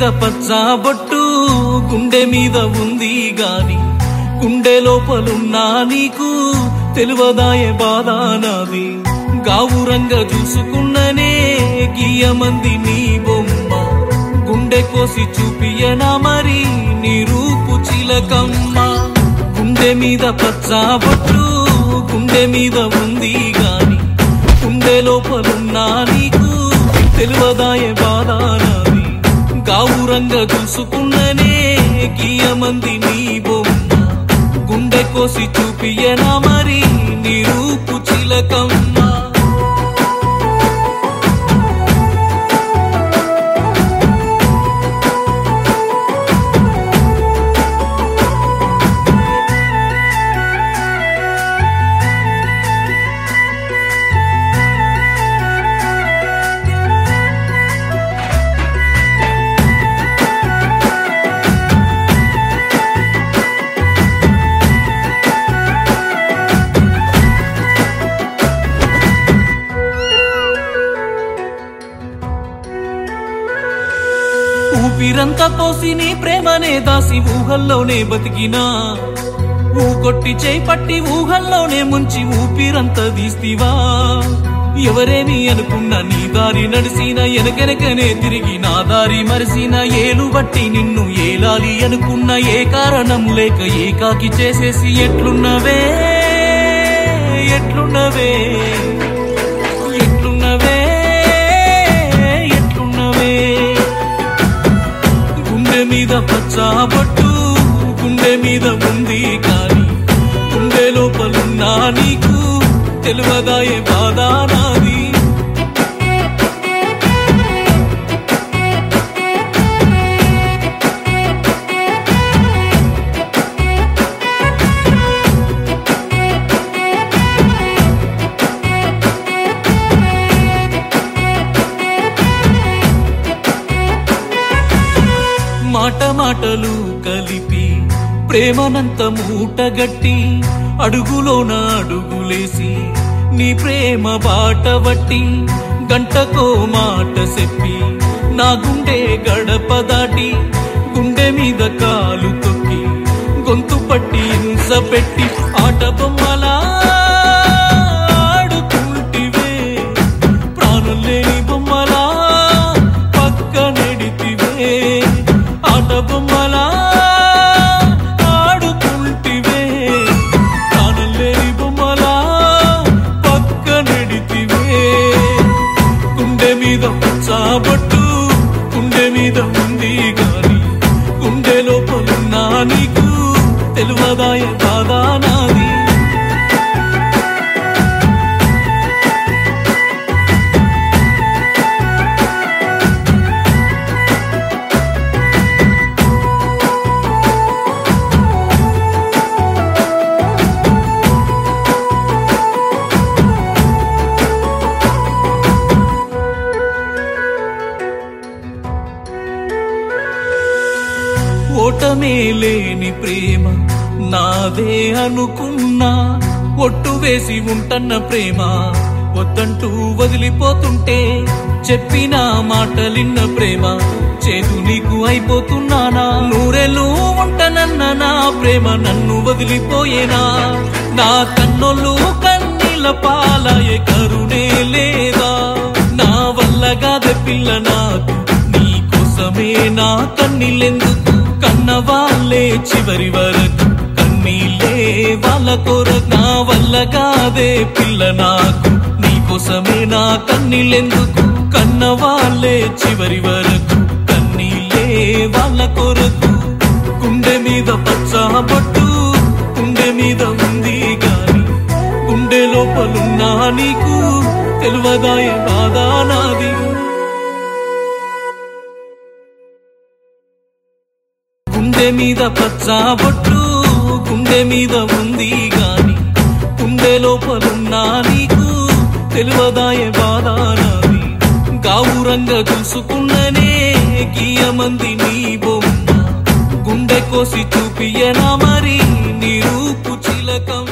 మీద పచ్చ బొట్టు గుండె మీద ఉంది గాని గుండె లోపలున్నా నీకు తెలువదాయే బాధ నాది గావురంగా చూసుకున్ననే గీయమంది నీ బొమ్మ గుండె కోసి చూపియనా మరి నీ రూపు చిలకమ్మ గుండె మీద పచ్చ బొట్టు గుండె మీద ఉంది గాని గుండె లోపలున్నా నీకు తెలువదాయే బాధ నాది గావురంగా చూసుకున్ననే గీయమంది నీ బొమ్మ గుండె కోసి చూపియనా మరి నీ రూపు చిలకమ్మ ఊపిరంతా పోసి నీ ప్రేమనే దాసి ఊహల్లోనే బతికినా ఊ కొట్టి చేయి పట్టి ఊహల్లోనే ముంచి ఊపిరంతా తీస్తివా ఎవరేమి అనుకున్నా నీ దారి నడిసిన ఎనకెనకనే తిరిగి నా దారి మరిసిన ఏలు బట్టి నిన్ను ఏలాలి అనుకున్న ఏ కారణం లేక ఏకాకి చేసేసి ఎట్లున్నవే ఎట్లున్నవే ఎట్లున్నవే ఎట్లున్నవే గుండె మీద పచ్చ బొట్టు గుండె మీద ఉంది కాని గుండె లోపలున్నా నీకు తెలువదాయే బాధ నాది మాట మాటలు కలిపి ప్రేమనంత మూటగట్టి అడుగులోన అడుగులేసి నీ ప్రేమ బాట బట్టి గంటకో మాట చెప్పి నా గుండె గడప దాటి గుండె మీద కాలు తొక్కి గొంతు పట్టి హింస పెట్టి ఆట బొమ్మలా ఆడుకుంటివే ప్రాణం లేని బొమ్మలా పక్క నెడితివే ఆట బొమ్మలా ఆడుకుంటివే ప్రాణం లేని బొమ్మలా పక్క నెడితివే గుండె మీద పచ్చాబట్టు గుండె మీద ఉంది గాని గుండె లోపలున్నా నీకు తెలువదాయ బాధ నాది ఓటమే లేని ప్రేమ నాదే అనుకున్నా ఒట్టు వేసి ఉంటన్న ప్రేమ వద్దంటూ వదిలిపోతుంటే చెప్పిన మాటలిన్న ప్రేమ చేదు నీకు అయిపోతున్నానా నూరెలు ఉంటనన్న నా ప్రేమ నన్ను వదిలిపోయేనా నా కన్నోళ్ళు కన్నీళ్ళ పాలయ కరుణే లేదా నా వల్ల కాదే పిల్ల నాకు నీ కోసమే నా కన్నీళ్ళెందుకు కన్న వాళ్ళే చివరి వరకు కన్నీళ్ళే వాళ్ళ కొరకు నా వల్ల కాదే పిల్ల నాకు నీ కోసమే నా కన్నీళ్ళెందుకు కన్న వాళ్ళే చివరి వరకు కన్నీళ్ళే వాళ్ళ కొరకు గుండె మీద పచ్చ బొట్టు గుండె మీద ఉంది గాని గుండె లోపలున్నా నీకు తెలువదాయ బాధ నాది గుండె మీద పచ్చ బొట్టు గుండె మీద ఉంది గాని గుండె లోపలున్నా నీకు తెలువదాయ బాధ నాది గావురంగా చూసుకున్ననే గీయమంది నీ బొమ్మ గుండె కోసి చూపియనా మరి నీ రూపు చిలకం